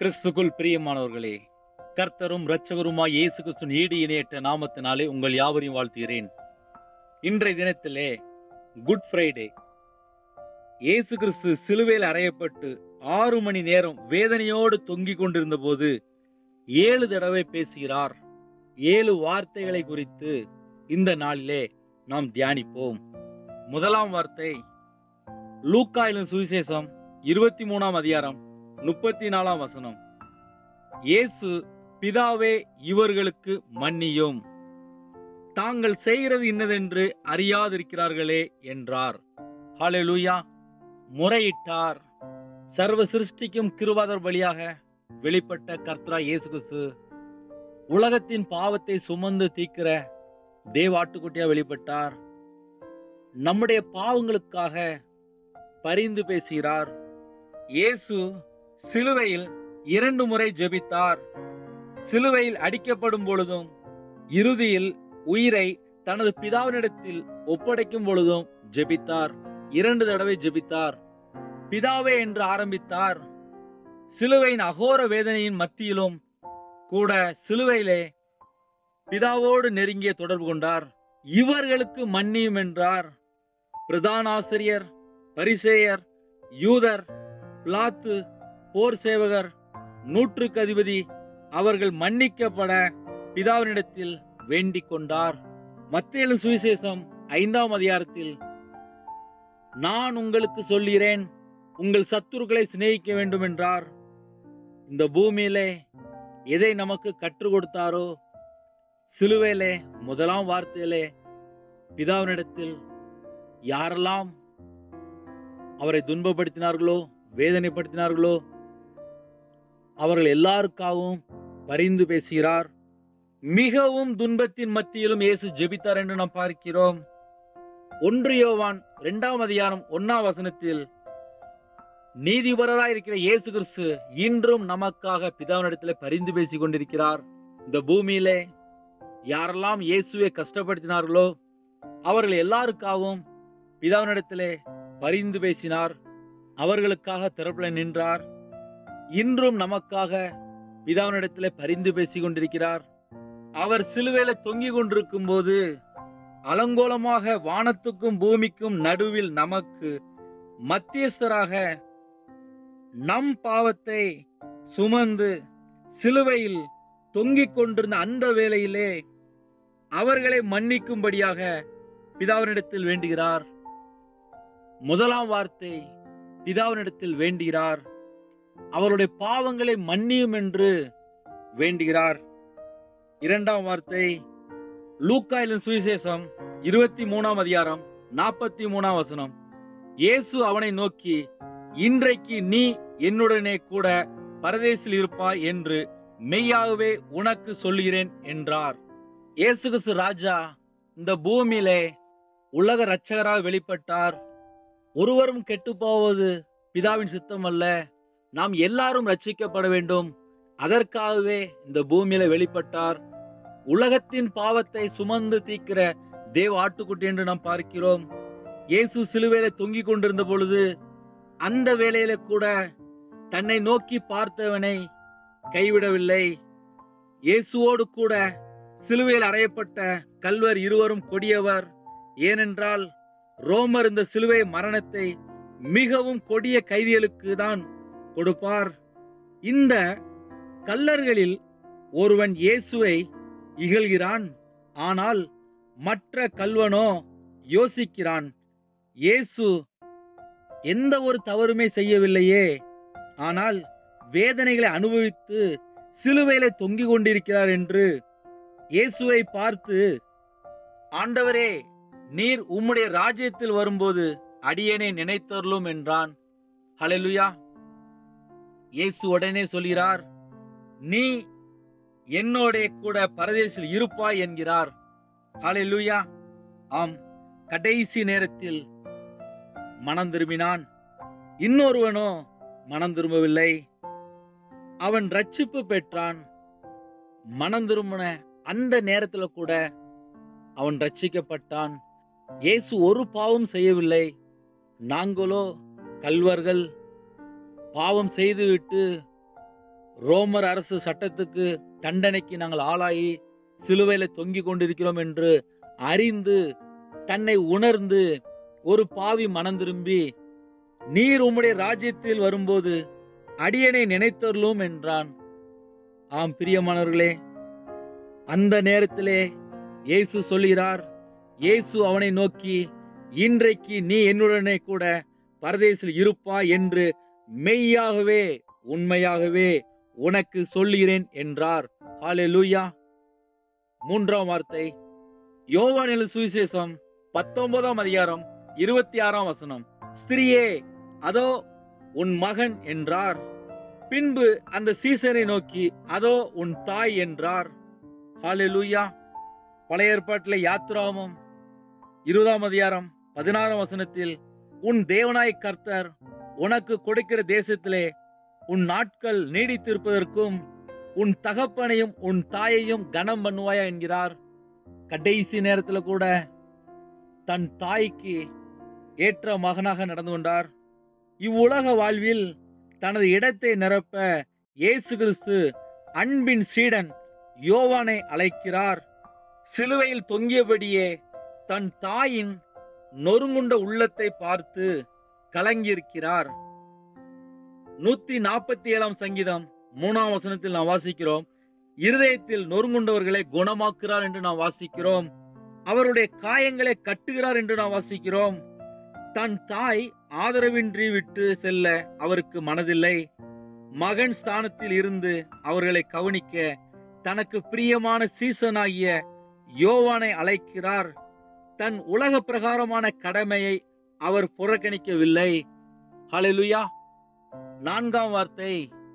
கிறிஸ்துக்குள் பிரியமானவர்களே கர்த்தரும் இரட்சகருமாய் இயேசு கிறிஸ்துவின் ஈடு இணையற்ற நாமத்தினாலே உங்கள் யாவரையும் வாழ்த்துகிறேன் இன்றைய தினத்திலே குட் ஃப்ரைடே இயேசு கிறிஸ்து சிலுவையில் அறையப்பட்டு ஆறு மணி நேரம் வேதனையோடு தொங்கிக் கொண்டிருந்த போது ஏழு தடவை பேசுகிறார் ஏழு வார்த்தைகளை குறித்து இந்த நாளிலே நாம் தியானிப்போம் முதலாம் வார்த்தை லூக்காயிலும் சுவிசேஷம் இருபத்தி மூணாம் அதிகாரம் முப்பத்தி நாலாம் வசனம் இயேசு பிதாவே இவர்களுக்கு மன்னியும் தாங்கள் செய்கிறது இன்னதென்று அறியாதிருக்கிறார்களே என்றார் ஹalleluya முறையிட்டார் சர்வ சிருஷ்டிக்கும் கிருவாதர் வழியாக வெளிப்பட்ட கர்த்தரா இயேசு கிறிஸ்து உலகத்தின் பாவத்தை சுமந்து தீக்கிற தேவாட்டுக்குட்டியா வெளிப்பட்டார் நம்முடைய பாவங்களுக்காக பரிந்து பேசுகிறார் இயேசு சிலுவையில் இரண்டு முறை ஜெபித்தார் சிலுவையில் அடிக்கப்படும் பொழுதும் இறுதியில் உயிரை தனது பிதாவினிடத்தில் ஒப்படைக்கும் பொழுதும் ஜெபித்தார் இரண்டு தடவை ஜெபித்தார் பிதாவே என்று ஆரம்பித்தார் சிலுவையின் அகோர வேதனையின் மத்தியிலும் கூட சிலுவையிலே பிதாவோடு நெருங்கிய தொடர்பு கொண்டார் இவர்களுக்கு மன்னியும் என்றார் பிரதான ஆசிரியர் பரிசேயர் யூதர் பிளாத்து போர் சேவகர் நூற்றுக்கு அதிபதி அவர்கள் மன்னிக்கப்பட பிதாவினிடத்தில் வேண்டிக் கொண்டார் மத்திய சுவிசேஷம் ஐந்தாம் அதிகாரத்தில் நான் உங்களுக்கு சொல்கிறேன் உங்கள் சத்துருக்களை சிநேகிக்க வேண்டும் என்றார் இந்த பூமியிலே எதை நமக்கு கற்றுக் கொடுத்தாரோ சிலுவையிலே முதலாம் வார்த்தையிலே பிதாவினிடத்தில் யாரெல்லாம் அவரை துன்பப்படுத்தினார்களோ வேதனைப்படுத்தினார்களோ அவர்கள் எல்லாருக்காகவும் பரிந்து பேசுகிறார் மிகவும் துன்பத்தின் மத்தியிலும் இயேசு ஜெபித்தார் என்று நாம் பார்க்கிறோம் ஒன்று யோவான் இரண்டாம் அதிகாரம் ஒன்னாம் வசனத்தில் நீதிபரராய் இருக்கிற இயேசு கிறிஸ்து இன்றும் நமக்காக பிதாவினிடத்தில் பரிந்து பேசிக் கொண்டிருக்கிறார் இந்த பூமியிலே யாரெல்லாம் இயேசுவை கஷ்டப்படுத்தினார்களோ அவர்கள் எல்லாருக்காகவும் பிதாவினிடத்திலே பரிந்து பேசினார் அவர்களுக்காக திறப்புல நின்றார் இன்றும் நமக்காக பிதாவினிடத்திலே பரிந்து பேசிக் கொண்டிருக்கிறார் அவர் சிலுவையில தொங்கிக் கொண்டிருக்கும் போது அலங்கோலமாக வானத்துக்கும் பூமிக்கும் நடுவில் நமக்கு மத்தியஸ்தராக நம் பாவத்தை சுமந்து சிலுவையில் தொங்கிக் கொண்டிருந்த அந்த வேளையிலே அவர்களை மன்னிக்கும்படியாக பிதாவினிடத்தில் வேண்டுகிறார் முதலாம் வார்த்தை பிதாவினிடத்தில் வேண்டுகிறார் அவருடைய பாவங்களை மன்னியும் என்று வேண்டுகிறார் இரண்டாம் வார்த்தை லூக்காயிலும் சுவிசேஷம் இருபத்தி மூணாம் அதிகாரம் நாற்பத்தி மூணாம் வசனம் இயேசு அவனை நோக்கி இன்றைக்கு நீ என்னுடனே கூட பரதேசில் இருப்பாய் என்று மெய்யாகவே உனக்கு சொல்லுகிறேன் என்றார் இயேசு கிறிஸ்து ராஜா இந்த பூமியிலே உலக இரட்சகராக வெளிப்பட்டார் ஒருவரும் கெட்டு போவது பிதாவின் சித்தம் அல்ல நாம் எல்லாரும் ரட்சிக்கப்பட வேண்டும் அதற்காகவே இந்த பூமியில வெளிப்பட்டார் உலகத்தின் பாவத்தை சுமந்து தீக்கிற தேவ ஆட்டுக்குட்டி என்று நாம் பார்க்கிறோம் இயேசு சிலுவையில தொங்கிக் கொண்டிருந்த பொழுது அந்த வேளையில கூட தன்னை நோக்கி பார்த்தவனை கைவிடவில்லை இயேசுவோடு கூட சிலுவையில் அறையப்பட்ட கல்வர் இருவரும் கொடியவர் ஏனென்றால் ரோமர் இந்த சிலுவை மரணத்தை மிகவும் கொடிய கைதிகளுக்கு தான் கொடுப்பார் இந்த கல்லர்களில் ஒருவன் இயேசுவை இகழ்கிறான் ஆனால் மற்ற கல்வனோ யோசிக்கிறான் இயேசு எந்த ஒரு தவறுமே செய்யவில்லையே ஆனால் வேதனைகளை அனுபவித்து சிலுவையில தொங்கிக் கொண்டிருக்கிறார் என்று இயேசுவை பார்த்து ஆண்டவரே நீர் உம்முடைய ராஜ்யத்தில் வரும்போது அடியேனை நினைத்தருளும் என்றான் ஹalleluya இயேசு உடனே சொல்கிறார் நீ என்னோட கூட பரதேசில் இருப்பாய் என்கிறார் ஹalleluya ஆம் கடைசி நேரத்தில் மனம் திரும்பினான் இன்னொருவனோ மனம் திரும்பவில்லை அவன் ரட்சிப்பு பெற்றான் மனம் திரும்பின அந்த நேரத்துல கூட அவன் ரட்சிக்கப்பட்டான் இயேசு ஒரு பாவம் செய்யவில்லை நாங்களோ கல்வர்கள் பாவம் செய்துவிட்டு ரோமர் அரசு சட்டத்துக்கு தண்டனைக்கு நாங்கள் ஆளாகி சிலுவையில தொங்கிக் கொண்டிருக்கிறோம் என்று அறிந்து தன்னை உணர்ந்து ஒரு பாவி மனம் திரும்பி நீர் உம்முடைய ராஜ்யத்தில் வரும்போது அடியனை நினைத்தருளும் என்றான் ஆம் பிரியமானவர்களே அந்த நேரத்திலே இயேசு சொல்கிறார் இயேசு அவனை நோக்கி இன்றைக்கு நீ என்னுடனே கூட பரதேசில் இருப்பா என்று மெய்யாகவே உண்மையாகவே உனக்கு சொல்லுகிறேன் என்றார் ஹalleluya மூன்றாம் வார்த்தை யோவான் எழுதின சுவிசேஷம் பத்தொன்பதாம் அதிகாரம் இருபத்தி ஆறாம் வசனம் ஸ்திரியே அதோ உன் மகன் என்றார் பின்பு அந்த சீசனை நோக்கி அதோ உன் தாய் என்றார் ஹalleluya பழைய ஏற்பாட்டில் யாத்ராமம் இருபதாம் அதிகாரம் பதினாறாம் வசனத்தில் உன் தேவனாய் கர்த்தர் உனக்கு கொடுக்கிற தேசத்திலே உன் நாட்கள் நீடித்திருப்பதற்கும் உன் தகப்பனையும் உன் தாயையும் கனம் பண்ணுவாயா என்கிறார் கடைசி நேரத்துல கூட தன் தாய்க்கு ஏற்ற மகனாக நடந்து கொண்டார் இவ்வுலக வாழ்வில் தனது இடத்தை நிரப்ப இயேசு கிறிஸ்து அன்பின் சீடன் யோவானை அழைக்கிறார் சிலுவையில் தொங்கியபடியே தன் தாயின் நொறுங்குண்ட உள்ளத்தை பார்த்து கலங்கியிருக்கிறார் நூத்தி நாற்பத்தி ஏழாம் சங்கீதம் மூணாம் வசனத்தில் நாம் வாசிக்கிறோம் இருதயத்தில் நொறுங்குண்டவர்களை குணமாக்குறார் என்று நாம் வாசிக்கிறோம் அவருடைய காயங்களை கட்டுகிறார் என்று நாம் வாசிக்கிறோம் தன் தாய் ஆதரவின்றி விட்டு செல்ல அவருக்கு மனதில்லை மகன் ஸ்தானத்தில் இருந்து அவர்களை கவனிக்க தனக்கு பிரியமான சீசனாகிய யோவானை அழைக்கிறார் தன் உலக பிரகாரமான கடமையை அவர் புறக்கணிக்கவில்லை ஹalleluya நான்காம் வார்த்தை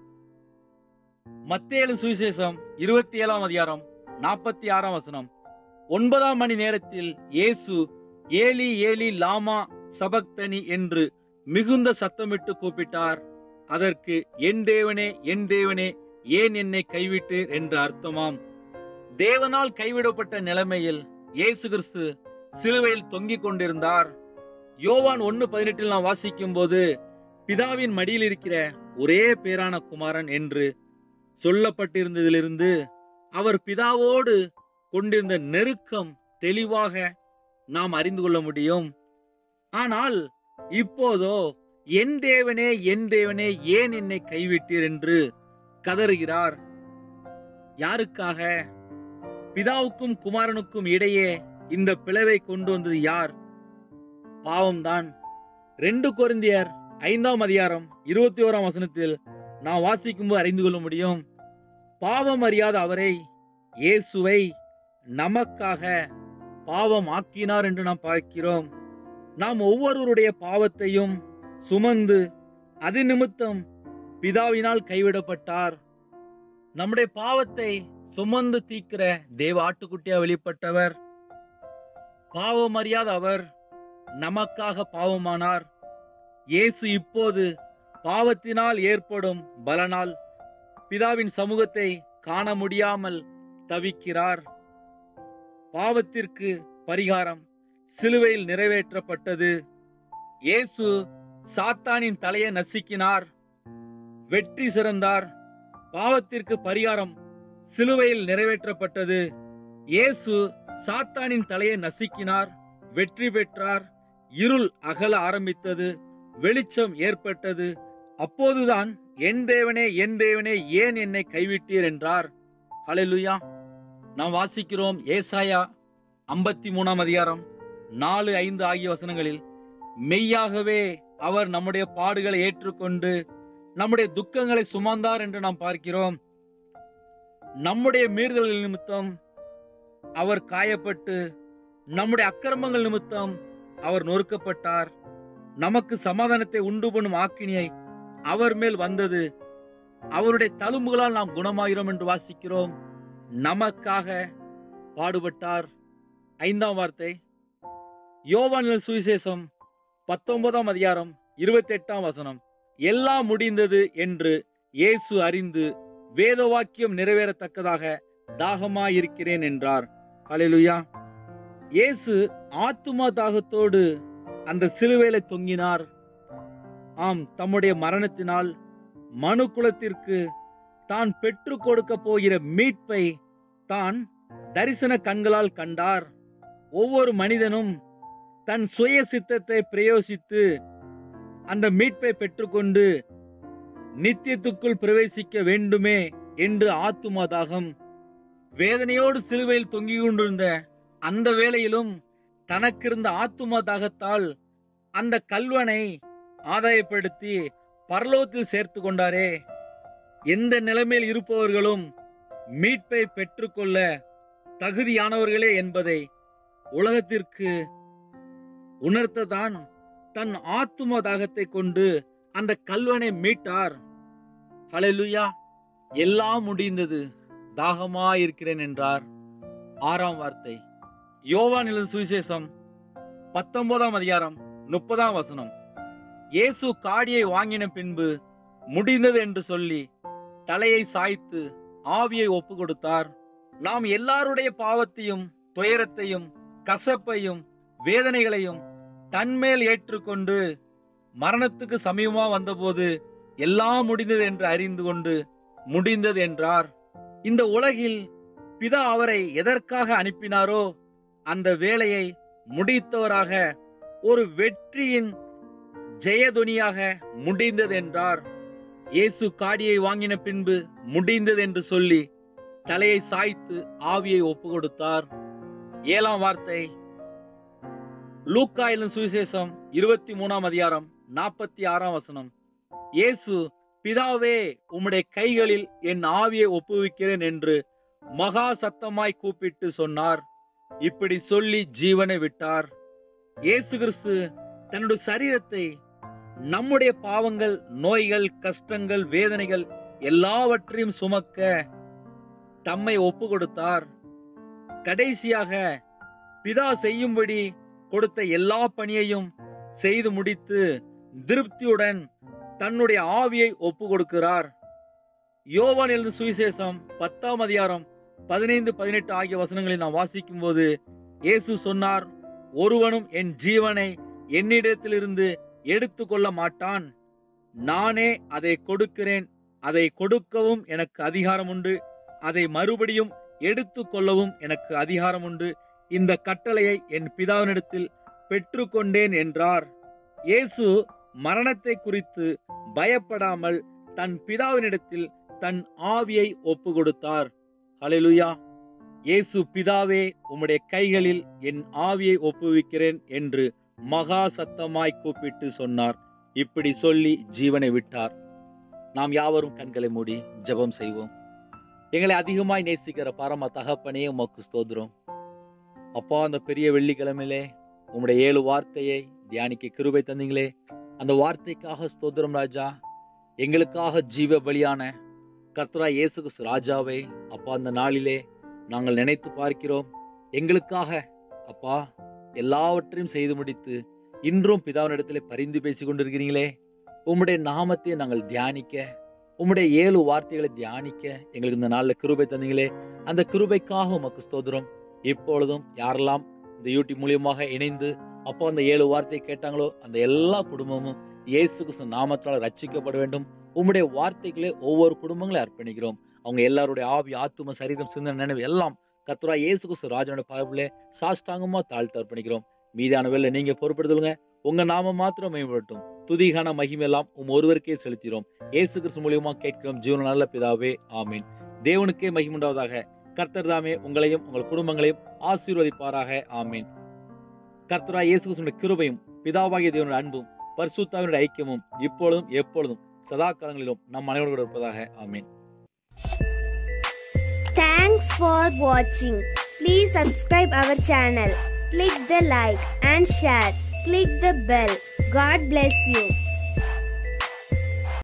மத்தேலு சுவிசேஷம் இருபத்தி ஏழாம் அதிகாரம் நாற்பத்தி ஆறாம் வசனம் ஒன்பதாம் மணி நேரத்தில் இயேசு ஏலி ஏலி லாமா சபக்தனி என்று மிகுந்த சத்தமிட்டு கூப்பிட்டார் அதற்கு என் தேவனே என் தேவனே ஏன் என்னை கைவிட்டீர் என்று அர்த்தமாம் தேவனால் கைவிடப்பட்ட நிலைமையில் இயேசு கிறிஸ்து சிலுவையில் தொங்கிக் கொண்டிருந்தார் யோவான் ஒன்னு பதினெட்டில் நாம் வாசிக்கும் போது பிதாவின் மடியில் இருக்கிற ஒரே பேரான குமாரன் என்று சொல்லப்பட்டிருந்ததிலிருந்து அவர் பிதாவோடு கொண்டிருந்த நெருக்கம் தெளிவாக நாம் அறிந்து கொள்ள முடியும் ஆனால் இப்போதோ என் தேவனே என் தேவனே ஏன் என்னை கைவிட்டீர் என்று கதறுகிறார் யாருக்காக பிதாவுக்கும் குமாரனுக்கும் இடையே இந்த பிளவை கொண்டு வந்தது யார் பாவம்தான் ரெண்டு கொரிந்தியர் ஐந்தாம் அதிகாரம் இருபத்தி ஓராம் வசனத்தில் நாம் வாசிக்கும்போது அறிந்து கொள்ள முடியும் பாவம் அறியாத அவரை இயேசுவை நமக்காக பாவம் ஆக்கினார் என்று நாம் பார்க்கிறோம் நாம் ஒவ்வொருவருடைய பாவத்தையும் சுமந்து அது நிமித்தம் பிதாவினால் கைவிடப்பட்டார் நம்முடைய பாவத்தை சுமந்து தீக்கிற தேவ ஆட்டுக்குட்டியா வெளிப்பட்டவர் பாவம் அறியாத அவர் நமக்காக பாவமானார் இயேசு இப்போது பாவத்தினால் ஏற்படும் பலனால் பிதாவின் சமூகத்தை காண முடியாமல் தவிக்கிறார் பாவத்திற்கு பரிகாரம் சிலுவையில் நிறைவேற்றப்பட்டது இயேசு சாத்தானின் தலையை நசுக்கினார் வெற்றி சிறந்தார் பாவத்திற்கு பரிகாரம் சிலுவையில் நிறைவேற்றப்பட்டது இயேசு சாத்தானின் தலையை நசுக்கினார் வெற்றி பெற்றார் இருள் அகல ஆரம்பித்தது வெளிச்சம் ஏற்பட்டது அப்போதுதான் என் தேவனே என் தேவனே ஏன் என்னை கைவிட்டீர் என்றார் ஹalleluya நாம் வாசிக்கிறோம் ஏசாயா ஐம்பத்தி மூணாம் அதிகாரம் நாலு ஐந்து ஆகிய வசனங்களில் மெய்யாகவே அவர் நம்முடைய பாடுகளை ஏற்றுக்கொண்டு நம்முடைய துக்கங்களை சுமந்தார் என்று நாம் பார்க்கிறோம் நம்முடைய மீறுதல்கள் நிமித்தம் அவர் காயப்பட்டு நம்முடைய அக்கிரமங்கள் நிமித்தம் அவர் நொறுக்கப்பட்டார் நமக்கு சமாதானத்தை உண்டு பண்ணும் ஆக்கினியை அவர் மேல் வந்தது அவருடைய தழும்புகளால் நாம் குணமாகிறோம் என்று வாசிக்கிறோம் நமக்காக பாடுபட்டார் ஐந்தாம் வார்த்தை யோவான் சுவிசேஷம் பத்தொன்பதாம் அதிகாரம் இருபத்தி எட்டாம் வசனம் எல்லாம் முடிந்தது என்று இயேசு அறிந்து வேத வாக்கியம் நிறைவேறத்தக்கதாக தாகமாயிருக்கிறேன் என்றார் ஹalleluya இயேசு ஆத்துமா தாகத்தோடு அந்த சிலுவையில தொங்கினார் ஆம் தம்முடைய மரணத்தினால் மனு குலத்திற்கு தான் பெற்றுக் கொடுக்க போகிற மீட்பை தான் தரிசன கண்களால் கண்டார் ஒவ்வொரு மனிதனும் தன் சுய சித்தத்தை பிரயோசித்து அந்த மீட்பை பெற்றுக்கொண்டு நித்தியத்துக்குள் பிரவேசிக்க வேண்டுமே என்று ஆத்துமா தாகம் வேதனையோடு சிலுவையில் தொங்கிக் கொண்டிருந்த அந்த வேளையிலும் தனக்கிருந்த ஆத்துமா தாகத்தால் அந்த கல்வனை ஆதாயப்படுத்தி பரலோகத்தில் சேர்த்து கொண்டாரே எந்த நிலைமையில் இருப்பவர்களும் மீட்பை பெற்றுக்கொள்ள தகுதியானவர்களே என்பதை உலகத்திற்கு உணர்த்ததான் தன் ஆத்தும தாகத்தை கொண்டு அந்த கல்வனை மீட்டார் ஹalleluya எல்லாம் முடிந்தது தாகமா இருக்கிறேன் என்றார் ஆறாம் வார்த்தை யோவான் எழுதும் சுவிசேஷம் பத்தொன்பதாம் அதிகாரம் முப்பதாம் வசனம் இயேசு காடியை வாங்கின பின்பு முடிந்தது என்று சொல்லி தலையை சாய்த்து ஆவியை ஒப்பு கொடுத்தார் நாம் எல்லாருடைய பாவத்தையும் துயரத்தையும் கசப்பையும் வேதனைகளையும் தன்மேல் ஏற்றுக்கொண்டு மரணத்துக்கு சமீபமா வந்தபோது எல்லாம் முடிந்தது என்று அறிந்து கொண்டு முடிந்தது என்றார் இந்த உலகில் பிதா அவரை எதற்காக அனுப்பினாரோ அந்த வேலையை முடித்தவராக ஒரு வெற்றியின் ஜெயதுனியாக முடிந்தது என்றார் இயேசு காடியை வாங்கின பின்பு முடிந்தது என்று சொல்லி தலையை சாய்த்து ஆவியை ஒப்பு கொடுத்தார் ஏழாம் வார்த்தை லூக்கா எழுதும் சுவிசேஷம் இருபத்தி மூணாம் அதிகாரம் நாற்பத்தி ஆறாம் வசனம் இயேசு பிதாவே உம்முடைய கைகளில் என் ஆவியை ஒப்புவிக்கிறேன் என்று மகா சத்தமாய் கூப்பிட்டு சொன்னார் இப்படி சொல்லி ஜீவனை விட்டார் இயேசு கிறிஸ்து தன்னுடைய சரீரத்தை நம்முடைய பாவங்கள் நோய்கள் கஷ்டங்கள் வேதனைகள் எல்லாவற்றையும் சுமக்க தம்மை ஒப்பு கொடுத்தார் கடைசியாக பிதா செய்யும்படி கொடுத்த எல்லா பணியையும் செய்து முடித்து திருப்தியுடன் தன்னுடைய ஆவியை ஒப்பு கொடுக்கிறார் யோவான் எழுதும் சுவிசேஷம் பத்தாம் அதிகாரம் பதினைந்து பதினெட்டு ஆகிய வசனங்களை நாம் வாசிக்கும் போது இயேசு சொன்னார் ஒருவனும் என் ஜீவனை என்னிடத்திலிருந்து எடுத்து கொள்ள மாட்டான் நானே அதை கொடுக்கிறேன் அதை கொடுக்கவும் எனக்கு அதிகாரம் உண்டு அதை மறுபடியும் எடுத்து கொள்ளவும் எனக்கு அதிகாரம் உண்டு இந்த கட்டளையை என் பிதாவினிடத்தில் பெற்றுக்கொண்டேன் என்றார் இயேசு மரணத்தை குறித்து பயப்படாமல் தன் பிதாவினிடத்தில் தன் ஆவியை ஒப்பு கொடுத்தார் ஹalleluya இயேசு பிதாவே உம்முடைய கைகளில் என் ஆவியை ஒப்புவிக்கிறேன் என்று மகா சத்தமாய் கூப்பிட்டு சொன்னார் இப்படி சொல்லி ஜீவனை விட்டார் நாம் யாவரும் கண்களை மூடி ஜெபம் செய்வோம் எங்களை அதிகமாய் நேசிக்கிற பரம தகப்பனே உமக்கு ஸ்தோத்திரம் அப்பா அந்த பெரிய வெள்ளிக்கிழமையிலே உம்முடைய ஏழு வார்த்தையை தியானிக்க கிருபை தந்தீங்களே அந்த வார்த்தைக்காக ஸ்தோத்திரம் ராஜா எங்களுக்காக ஜீவ பலியான கர்த்தரா இயேசு கிறிஸ்து ராஜாவை அப்பா அந்த நாளிலே நாங்கள் நினைத்து பார்க்கிறோம் எங்களுக்காக அப்பா எல்லாவற்றையும் செய்து முடித்து இன்றும் பிதாவினிடத்திலே பரிந்து பேசி கொண்டிருக்கிறீங்களே உம்முடைய நாமத்தை நாங்கள் தியானிக்க உம்முடைய ஏழு வார்த்தைகளை தியானிக்க எங்களுக்கு இந்த நாளில் கிருபை தந்தீங்களே அந்த கிருபைக்காக உமக்கு ஸ்தோத்திரம் இப்பொழுதும் யாரெல்லாம் இந்த யூடியூப் மூலியமாக இணைந்து அப்போ அந்த ஏழு வார்த்தை கேட்டாங்களோ அந்த எல்லா குடும்பமும் இயேசு கிறிஸ்து நாமத்தால் ரட்சிக்கப்பட வேண்டும் உம்முடைய வார்த்தைகளே ஒவ்வொரு குடும்பங்களை அர்ப்பணிக்கிறோம் அவங்க எல்லாருடைய ஆவி ஆத்தும சரீரம் சிந்தனை நினைவு எல்லாம் கத்துரா இயேசு கிறிஸ்து ராஜனுடைய பாவிலே சாஷ்டாங்கமா தாழ்த்து அர்ப்பணிக்கிறோம் மீதான வேலை நீங்க பொறுப்படுத்துங்க உங்க நாம மாத்திரம் மேம்படட்டும் துதிகான மகிமெல்லாம் உம் ஒருவருக்கே செலுத்திறோம் இயேசு கிறிஸ்து மூலியமா கேட்கிறோம் ஜீவன நல்ல பிதாவே ஆமீன் தேவனுக்கே மகிமுண்டாவதாக கர்த்தர் தாமே உங்களையும் உங்கள் குடும்பங்களையும் ஆசீர்வதிப்பாராக ஆமீன் கர்த்தரா இயேசு கிறிஸ்துவின் கிருபையும் பிதாவாகிய தேவனுடைய அன்பும் பரிசுத்தாவினுடைய ஐக்கியமும் இப்பொழுதும் எப்பொழுதும் சதா காலங்களிலும் நம் அனைவரோடு இருப்பதாக ஆமீன் Thanks for watching. Please subscribe our channel. Click the like and share. Click the bell. God bless you.